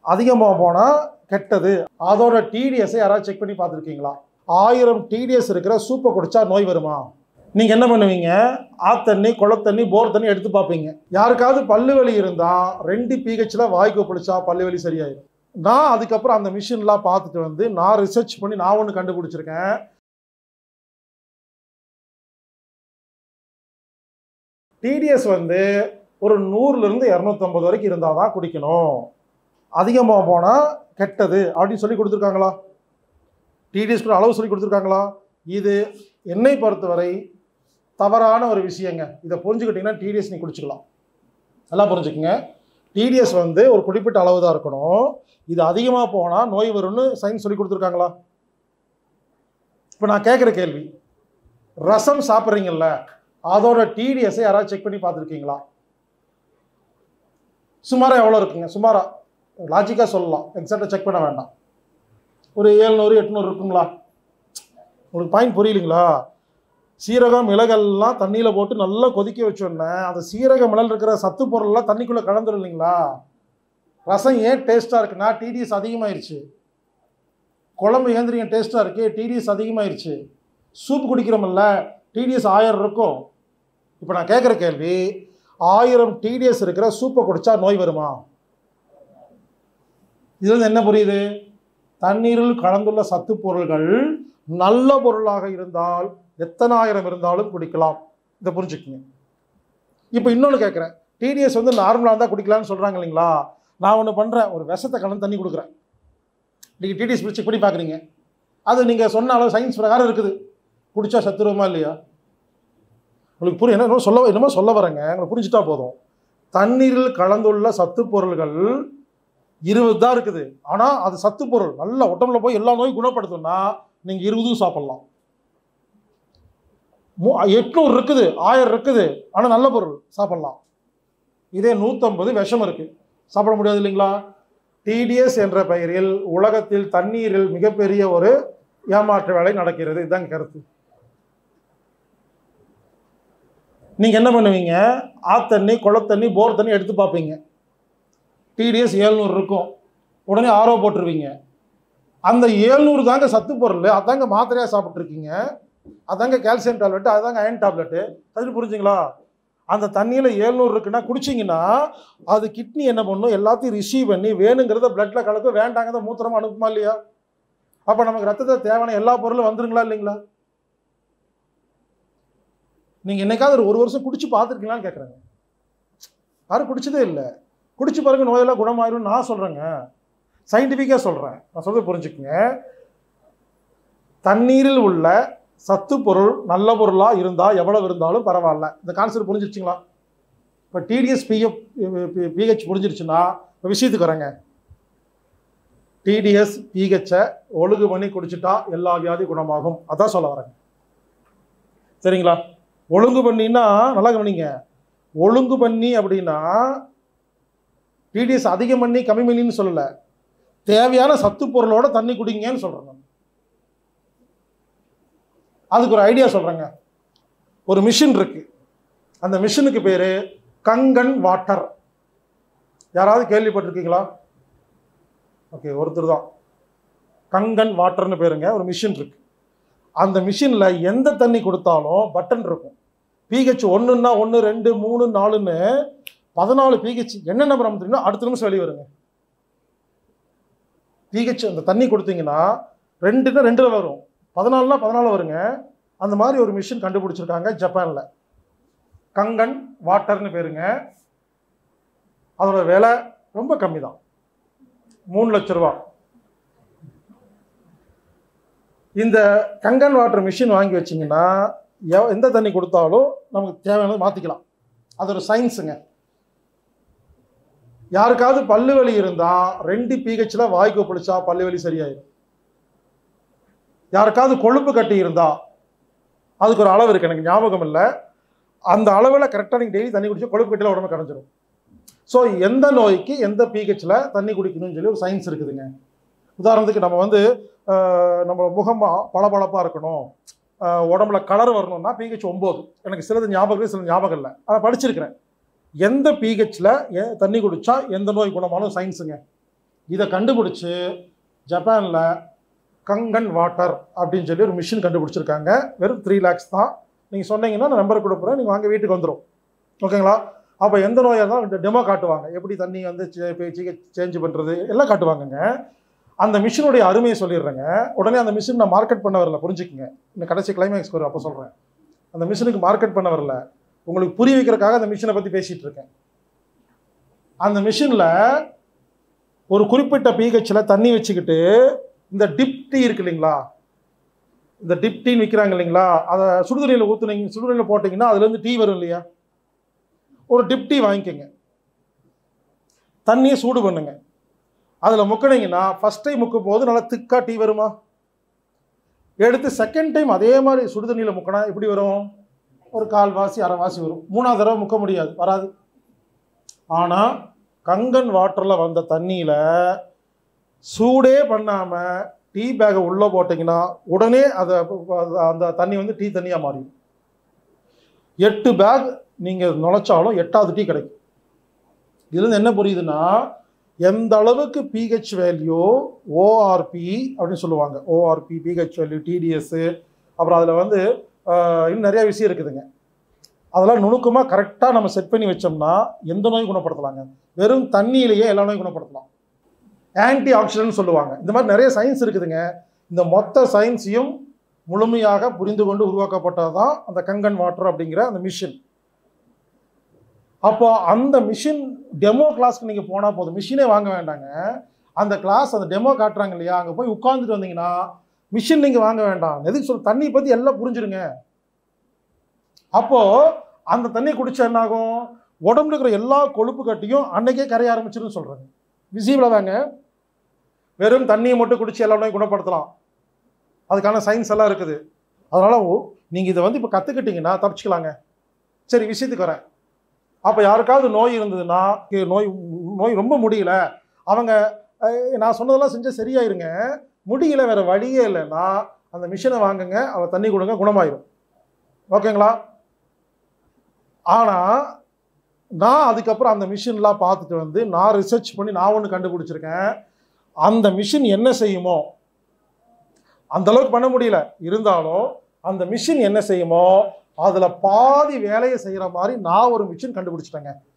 அதிகமாக போனால் கெட்டது அதோட டிடிஎஸை யாராவது செக் பண்ணி பார்த்துருக்கீங்களா ஆயிரம் டிடிஎஸ் இருக்கிற சூப்பை குடிச்சா நோய் வருமா நீங்கள் என்ன பண்ணுவீங்க ஆத்தண்ணி குளத்தண்ணி போர் தண்ணி எடுத்து பார்ப்பீங்க யாருக்காவது பல்லு வலி இருந்தால் ரெண்டு பிஹெச்சில் வாய்க்கு பிடிச்சா பல்லு வலி சரியாயிடும் நான் அதுக்கப்புறம் அந்த மிஷின்லாம் பார்த்துட்டு வந்து நான் ரிசர்ச் பண்ணி நான் ஒன்று கண்டுபிடிச்சிருக்கேன் டிடிஎஸ் வந்து ஒரு நூறுலேருந்து இரநூத்தம்பது வரைக்கும் இருந்தால் தான் குடிக்கணும் அதிகமாக போனால் கெட்டது அப்படின்னு சொல்லி கொடுத்துருக்காங்களா டிடிஎஸ் கூட அளவு சொல்லி கொடுத்துருக்காங்களா இது என்னை பொறுத்தவரை தவறான ஒரு விஷயங்க இதை புரிஞ்சுக்கிட்டிங்கன்னா டிடிஎஸ் நீ குடிச்சுக்கலாம் நல்லா புரிஞ்சுக்குங்க டிடிஎஸ் வந்து ஒரு குறிப்பிட்ட அளவு தான் இருக்கணும் இது அதிகமாக போனால் நோய் வரும்னு சயின்ஸ் சொல்லி கொடுத்துருக்காங்களா இப்போ நான் கேட்குற கேள்வி ரசம் சாப்பிட்றீங்கல்ல அதோட டிடிஎஸ்ஸை யாராவது செக் பண்ணி பார்த்துருக்கீங்களா சுமாராக எவ்வளோ இருக்குங்க சுமாரா லாஜிக்காக சொல்லலாம் எக்ஸாக்டாக செக் பண்ண வேண்டாம் ஒரு ஏழ்நூறு எட்நூறு இருக்குங்களா உங்களுக்கு பாயிண்ட் புரியலைங்களா சீரகம் மிளகெல்லாம் தண்ணியில் போட்டு நல்லா கொதிக்க வச்சோடனே அந்த சீரக மிளல் இருக்கிற சத்து பொருள்லாம் தண்ணிக்குள்ளே கலந்துரும் இல்லைங்களா ரசம் ஏன் டேஸ்ட்டாக இருக்குன்னா டிடிஎஸ் அதிகமாயிருச்சு குழம்பு ஏந்திரிங்க டேஸ்ட்டாக இருக்கு டிடிஎஸ் அதிகமாயிருச்சு சூப் குடிக்கிறோமில்ல டிடிஎஸ் ஆயிரம் இருக்கும் இப்போ நான் கேட்குற கேள்வி ஆயிரம் டிடிஎஸ் இருக்கிற சூப்பை குடிச்சா நோய் வருமா இதுல என்ன புரியுது தண்ணீரில் கலந்துள்ள சத்து பொருள்கள் நல்ல பொருளாக இருந்தால் எத்தனை ஆயிரம் இருந்தாலும் குடிக்கலாம் இதை புரிஞ்சுக்குங்க இப்போ இன்னொன்று கேட்குறேன் டிடிஎஸ் வந்து நார்மலாக இருந்தால் குடிக்கலாம்னு சொல்கிறாங்க இல்லைங்களா நான் ஒன்று பண்ணுறேன் ஒரு விஷத்தை கலந்து தண்ணி கொடுக்குறேன் நீங்கள் டிடிஎஸ் செக் பண்ணி பார்க்குறீங்க அது நீங்கள் சொன்ன அளவு சயின்ஸ் பிரகாரம் இருக்குது குடிச்சா சத்துருவமா இல்லையா உங்களுக்கு புரியும் என்ன சொல்ல என்னமோ சொல்ல வரேங்க உங்களுக்கு புரிஞ்சுட்டா போதும் தண்ணீரில் கலந்துள்ள சத்து பொருள்கள் இருபது தான் இருக்குது ஆனால் அது சத்து பொருள் நல்ல உடம்புல போய் எல்லா நோயும் குணப்படுத்தும்னா நீங்கள் இருபதும் சாப்பிட்லாம் மூ எட்நூறு இருக்குது ஆயிரம் இருக்குது ஆனால் நல்ல பொருள் சாப்பிட்லாம் இதே நூற்றம்பது விஷம் இருக்குது சாப்பிட முடியாது இல்லைங்களா டிடிஎஸ் என்ற பெயரில் உலகத்தில் தண்ணீரில் மிகப்பெரிய ஒரு ஏமாற்று வேலை நடக்கிறது இதுதான் கருத்து நீங்கள் என்ன பண்ணுவீங்க ஆத்தண்ணி குளத்தண்ணி போர் தண்ணி எடுத்து பார்ப்பீங்க டிடிஎஸ் ஏழ்நூறு இருக்கும் உடனே ஆரோ போட்டுருவீங்க அந்த ஏழ்நூறு தாங்க சத்து பொருள் அதாங்க மாத்திரையாக சாப்பிட்ருக்கீங்க அதாங்க கால்சியம் டேப்லெட் அதாங்க அயன் டேப்லெட்டு அது புரிஞ்சுங்களா அந்த தண்ணியில் ஏழ்நூறு இருக்குன்னா குடிச்சிங்கன்னா அது கிட்னி என்ன பண்ணும் எல்லாத்தையும் ரிசீவ் பண்ணி வேணுங்கிறத பிளட்டில் கலக்கும் வேண்டாங்கிறத மூத்திரமா அனுப்புமா இல்லையா அப்போ நமக்கு ரத்தத்தை தேவையான எல்லா பொருளும் வந்துருங்களா இல்லைங்களா நீங்கள் என்னைக்காவது ஒரு ஒரு வருஷம் குடிச்சு பார்த்துருக்கீங்களான்னு கேட்குறாங்க யாரும் குடிச்சதே இல்லை குடிச்சு பாருங்க நோயெல்லாம் குணமாயிரும் நான் சொல்கிறேங்க சயின்டிஃபிக்காக சொல்கிறேன் நான் சொல்றது புரிஞ்சுக்குங்க தண்ணீரில் உள்ள சத்து பொருள் நல்ல பொருளாக இருந்தால் எவ்வளவு இருந்தாலும் பரவாயில்ல இந்த கான்செப்ட் புரிஞ்சிருச்சுங்களா இப்போ டிடிஎஸ் பிஎஃப் பிஹெச் புரிஞ்சிருச்சுன்னா இப்போ விஷயத்துக்கு வரேங்க டிடிஎஸ் பிஹெச்சை ஒழுங்கு பண்ணி குடிச்சிட்டா எல்லா வியாதி குணமாகும் அதான் சொல்ல வரேங்க சரிங்களா ஒழுங்கு பண்ணின்னா நல்லா கவனிங்க ஒழுங்கு பண்ணி அப்படின்னா டிடிஎஸ் அதிகம் பண்ணி கம்மி பண்ணின்னு சொல்லலை தேவையான சத்து பொருளோட தண்ணி குடிங்கன்னு சொல்கிறேன் நான் அதுக்கு ஒரு ஐடியா சொல்கிறேங்க ஒரு மிஷின் இருக்கு அந்த மிஷினுக்கு பேர் கங்கன் வாட்டர் யாராவது கேள்விப்பட்டிருக்கீங்களா ஓகே ஒருத்தர் தான் கங்கன் வாட்டர்னு பேருங்க ஒரு மிஷின் இருக்கு அந்த மிஷினில் எந்த தண்ணி கொடுத்தாலும் பட்டன் இருக்கும் பிஹெச் ஒன்றுன்னா ஒன்று ரெண்டு மூணு நாலுன்னு பதினாலு பிஹெச் என்ன நம்பர் அமுத்துறீங்களோ அடுத்த நிமிஷம் வெளியே வருங்க பிஹெச் அந்த தண்ணி கொடுத்தீங்கன்னா ரெண்டுன்னா ரெண்டில் வரும் பதினாலுனா பதினாலு வருங்க அந்த மாதிரி ஒரு மிஷின் கண்டுபிடிச்சிருக்காங்க ஜப்பானில் கங்கன் வாட்டர்னு பேருங்க அதோட விலை ரொம்ப கம்மி தான் மூணு லட்ச ரூபா இந்த கங்கன் வாட்டர் மிஷின் வாங்கி வச்சிங்கன்னா எவ- எந்த தண்ணி கொடுத்தாலும் நமக்கு தேவையானது மாற்றிக்கலாம் அது ஒரு சயின்ஸுங்க யாருக்காவது பல்லு வலி இருந்தால் ரெண்டு பிஹெச்சில் வாய்க்கு பிடிச்சா பல்லு வலி சரியாயிடும் யாருக்காவது கொழுப்பு கட்டி இருந்தா அதுக்கு ஒரு அளவு இருக்கு எனக்கு ஞாபகம் இல்லை அந்த அளவில் கரெக்டாக நீங்கள் டெய்லி தண்ணி குடிச்சா கொழுப்பு கட்டியில் உடம்பு கரைஞ்சிரும் ஸோ எந்த நோய்க்கு எந்த பிஹெச்சில் தண்ணி குடிக்கணும்னு சொல்லி ஒரு சயின்ஸ் இருக்குதுங்க உதாரணத்துக்கு நம்ம வந்து ஆஹ், நம்ம முகம் பளபளப்பாக இருக்கணும் ஆஹ், உடம்புல கலர் வரணும்னா பிஹெச் ஒம்பது எனக்கு சிலது ஞாபகம் இருக்கு, சிலது ஞாபகம் இல்லை அதை படிச்சிருக்கிறேன் எந்த பிஹெச்சில் தண்ணி குடிச்சா எந்த நோய் குணமானும் சயின்ஸுங்க இதை கண்டுபிடிச்சு ஜப்பானில் கங்கன் வாட்டர் அப்படின்னு சொல்லி ஒரு மிஷின் கண்டுபிடிச்சிருக்காங்க வெறும் த்ரீ லேக்ஸ் தான் நீங்கள் சொன்னீங்கன்னா நான் நம்பர் கொடுக்குறேன் நீங்கள் வாங்க வீட்டுக்கு வந்துடும் ஓகேங்களா அப்போ எந்த நோயாக இருந்தாலும் டெமோ காட்டுவாங்க எப்படி தண்ணி வந்து சேஞ்ச் பண்ணுறது எல்லாம் காட்டுவாங்கங்க அந்த மிஷினுடைய அருமையை சொல்லிடுறேங்க உடனே அந்த மிஷின் நான் மார்க்கெட் பண்ண வரல புரிஞ்சுக்குங்க இந்த கடைசி கிளைமேக்ஸ் வரும் அப்போ சொல்கிறேன் அந்த மிஷினுக்கு மார்க்கெட் பண்ண வரல உங்களுக்கு புரிய வைக்கிறதுக்காக அந்த மிஷினை பற்றி பேசிகிட்டு இருக்கேன் அந்த மிஷினில் ஒரு குறிப்பிட்ட பிஹெச்சில் தண்ணி வச்சுக்கிட்டு இந்த டிப் டீ இருக்கு இல்லைங்களா இந்த டிப் டீன்னு விற்கிறாங்க இல்லைங்களா அதை சுடுதண்ணியில் ஊற்றுனீங்க சுடுதண்ணியில் போட்டிங்கன்னா அதுலேருந்து டீ வரும் இல்லையா ஒரு டிப் டீ வாங்கிக்கோங்க தண்ணியை சூடு பண்ணுங்க அதில் முக்கினீங்கன்னா ஃபஸ்ட் டைம் முக்கும் போது நல்லா திக்காக டீ வருமா எடுத்து செகண்ட் டைம் அதே மாதிரி சுடுதண்ணியில் முக்கினா எப்படி வரும் ஒரு கால்வாசி அரைவாசி வரும் மூணாவது தடவை முக்க முடியாது வராது ஆனால் கங்கன் வாட்டரில் வந்த தண்ணியில் சூடே பண்ணாமல் டீ பேக்கை உள்ளே போட்டிங்கன்னா உடனே அதை அந்த தண்ணி வந்து டீ தண்ணியாக மாறிடும் எட்டு பேக் நீங்கள் நுழைச்சாலும் எட்டாவது டீ கிடைக்கும் இதுலேருந்து என்ன புரியுதுன்னா எந்த அளவுக்கு பிஹெச் வேல்யூ ஓஆர்பி அப்படின்னு சொல்லுவாங்க ஓஆர்பி பிஹெச் வேல்யூ டிடிஎஸ்ஸு அப்புறம் அதில் வந்து ஆஹ், இன்னும் நிறைய விஷயம் இருக்குதுங்க அதெல்லாம் நுணுக்கமாக கரெக்டாக நம்ம செட் பண்ணி வச்சோம்னா எந்த நோயும் குணப்படுத்தலாங்க வெறும் தண்ணியிலேயே எல்லா நோயும் குணப்படுத்தலாம் ஆன்டி ஆக்சிடென்ட் சொல்லுவாங்க இந்த மாதிரி நிறைய சயின்ஸ் இருக்குதுங்க இந்த மொத்த சயின்ஸையும் முழுமையாக புரிந்து கொண்டு உருவாக்கப்பட்டது தான் அந்த கங்கன் வாட்டர் அப்படிங்கிற அந்த மிஷின் அப்போ அந்த மிஷின் டெமோ கிளாஸ்க்கு நீங்கள் போனால் போதும் மிஷினே வாங்க வேண்டாங்க அந்த கிளாஸ் அந்த டெமோ காட்டுறாங்க இல்லையா அங்கே போய் உட்காந்துட்டு வந்தீங்கன்னா மிஷின் நீங்கள் வாங்க வேண்டாம் எதுக்கு சொல்ல தண்ணி பற்றி எல்லாம் புரிஞ்சிருங்க அப்போது அந்த தண்ணி குடிச்சா என்ன ஆகும் உடம்புல இருக்கிற எல்லா கொழுப்பு கட்டியும் அன்னைக்கே கரைய ஆரம்பிச்சிருன்னு சொல்கிறாங்க விசிபிளாக தாங்க வெறும் தண்ணியை மட்டும் குடிச்சு எல்லா நோயும் குணப்படுத்தலாம் அதுக்கான சயின்ஸ் எல்லாம் இருக்குது அதனால் நீங்கள் இதை வந்து இப்போ கற்றுக்கிட்டீங்கன்னா தப்பிச்சுக்கலாங்க சரி விஷயத்துக்கு வரேன் அப்போ யாருக்காவது நோய் இருந்ததுன்னா இ- நோய் நோய் ரொம்ப முடியல அவங்க அஹ், நான் சொன்னதெல்லாம் செஞ்சால் சரியாயிருங்க முடியல வேற வழியே இல்லைன்னா அந்த மிஷினை வாங்குங்க அவ தண்ணி கொடுங்க குணமாயிரும் ஓகேங்களா ஆனால் நான் அதுக்கப்புறம் அந்த மிஷின்லாம் பார்த்துட்டு வந்து நான் ரிசர்ச் பண்ணி நான் ஒன்று கண்டுபிடிச்சிருக்கேன் அந்த மிஷின் என்ன செய்யுமோ அந்த அளவுக்கு பண்ண முடியல இருந்தாலும் அந்த மிஷின் என்ன செய்யுமோ அதில் பாதி வேலையை செய்கிற மாதிரி நான் ஒரு மிஷின் கண்டுபிடிச்சிட்டேங்க